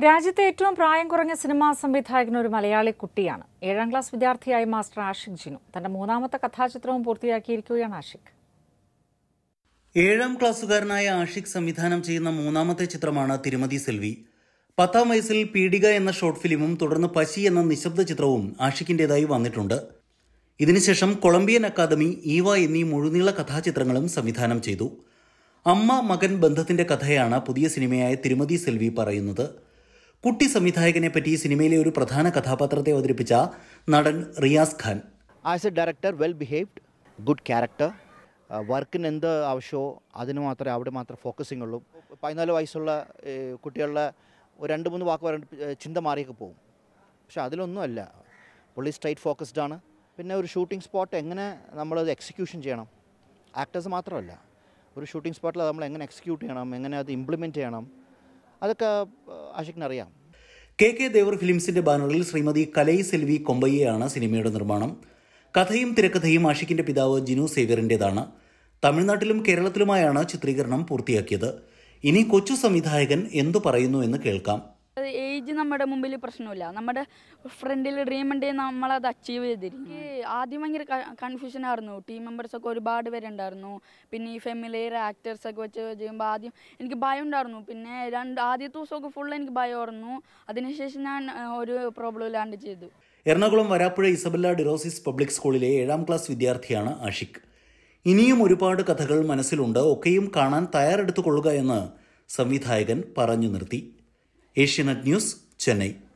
രാജ്യത്തെ ഏറ്റവും പ്രായം കുറഞ്ഞ സിനിമാ സംവിധായകൻ ഒരു മലയാളി കുട്ടിയാണ് ഏഴാം ക്ലാസ് വിദ്യാർത്ഥിയായ മാസ്റ്റർ ആഷിഖ് ജിനു തന്റെ മൂന്നാമത്തെ കഥാചിത്രവും പൂർത്തിയാക്കിയിരിക്കുകയാണ് ആഷിഖ് ഏഴാം ക്ലാസ്സുകാരനായ ആഷിഖ് സംവിധാനം ചെയ്യുന്ന മൂന്നാമത്തെ ചിത്രമാണ് തിരുമതി സെൽവി പത്താം വയസ്സിൽ പീഡിക എന്ന ഷോർട്ട് ഫിലിമും തുടർന്ന് പശി എന്ന നിശബ്ദ ചിത്രവും ആഷിഖിൻ്റെതായി വന്നിട്ടുണ്ട് ഇതിനുശേഷം കൊളംബിയൻ അക്കാദമി ഈവ എന്നീ മുഴുനീള കഥാചിത്രങ്ങളും സംവിധാനം ചെയ്തു അമ്മ മകൻ ബന്ധത്തിന്റെ കഥയാണ് പുതിയ സിനിമയായ തിരുമതി സെൽവി പറയുന്നത് കുട്ടി സംവിധായകനെ പറ്റി സിനിമയിലെ ഒരു പ്രധാന കഥാപാത്രത്തെ അവതരിപ്പിച്ച നടൻ Riyaz Khan as a director well behaved good character വർക്കിന് എന്ത് ആവശ്യമോ അതിന് മാത്രമേ അവിടെ മാത്രം ഫോക്കസിങ് ഉള്ളൂ പതിനാല് വയസ്സുള്ള ഏഹ്, കുട്ടികളുടെ ഒരു രണ്ട് മൂന്ന് വാക്ക് പറഞ്ഞ ചിന്ത മാറിയൊക്കെ പോകും പക്ഷെ അതിലൊന്നുമല്ല പുള്ളി സ്ട്രൈറ്റ് ഫോക്കസ്ഡ് ആണ് പിന്നെ ഒരു ഷൂട്ടിംഗ് സ്പോട്ട് എങ്ങനെ നമ്മളത് എക്സിക്യൂഷൻ ചെയ്യണം ആക്ടേഴ്സ് മാത്രമല്ല ഒരു ഷൂട്ടിംഗ് സ്പോട്ടിൽ നമ്മൾ എങ്ങനെ എക്സിക്യൂട്ട് ചെയ്യണം എങ്ങനെ അത് ഇംപ്ലിമെൻറ്റ് ചെയ്യണം അതൊക്കെ ആഷിക്കിനറിയാം കെ കെ ദേവർ ഫിലിംസിന്റെ ബാനറിൽ ശ്രീമതി കലൈ സെൽവി കൊമ്പയ്യയാണ് സിനിമയുടെ നിർമ്മാണം കഥയും തിരക്കഥയും ആഷിക്കിന്റെ പിതാവ് ജിനു സേവ്യറിൻ്റെതാണ് തമിഴ്നാട്ടിലും കേരളത്തിലുമായാണ് ചിത്രീകരണം പൂർത്തിയാക്കിയത് ഇനി കൊച്ചു സംവിധായകൻ എന്തു പറയുന്നു എന്ന് കേൾക്കാം ഏജ് നമ്മുടെ മുമ്പിൽ പ്രശ്നമില്ല നമ്മുടെ ഫ്രണ്ടിൽ ഡ്രീം ഉണ്ടെങ്കിൽ നമ്മളത് അച്ചീവ് ചെയ്തിരിക്കും എനിക്ക് ആദ്യം ഭയങ്കര കൺഫ്യൂഷൻ ആയിരുന്നു ടീം മെമ്പേഴ്സ് ഒക്കെ ഒരുപാട് പേരുണ്ടായിരുന്നു പിന്നെ ഈ ഫെമിലിയർ ആക്ടേഴ്സ് ഒക്കെ വെച്ച് ചെയ്യുമ്പോൾ ആദ്യം എനിക്ക് ഭയം ഉണ്ടായിരുന്നു പിന്നെ രണ്ട് ആദ്യത്തെ ദിവസമൊക്കെ ഫുൾ എനിക്ക് ഭയമായിരുന്നു അതിനുശേഷം ഞാൻ ആ, ഒരു പ്രോബ്ലം ഇല്ലാണ്ട് ചെയ്തു എറണാകുളം വരാപ്പുഴ ഇസബല്ല ഡിറോസിസ് പബ്ലിക് സ്കൂളിലെ ഏഴാം ക്ലാസ് വിദ്യാർത്ഥിയാണ് ആഷിഖ് ഇനിയും ഒരുപാട് കഥകൾ മനസ്സിലുണ്ട് ഒക്കെയും കാണാൻ തയ്യാറെടുത്തുകൊള്ളുക എന്ന് സംവിധായകൻ പറഞ്ഞു നിർത്തി ഏഷ്യാനെറ്റ് ന്യൂസ് ചെന്നൈ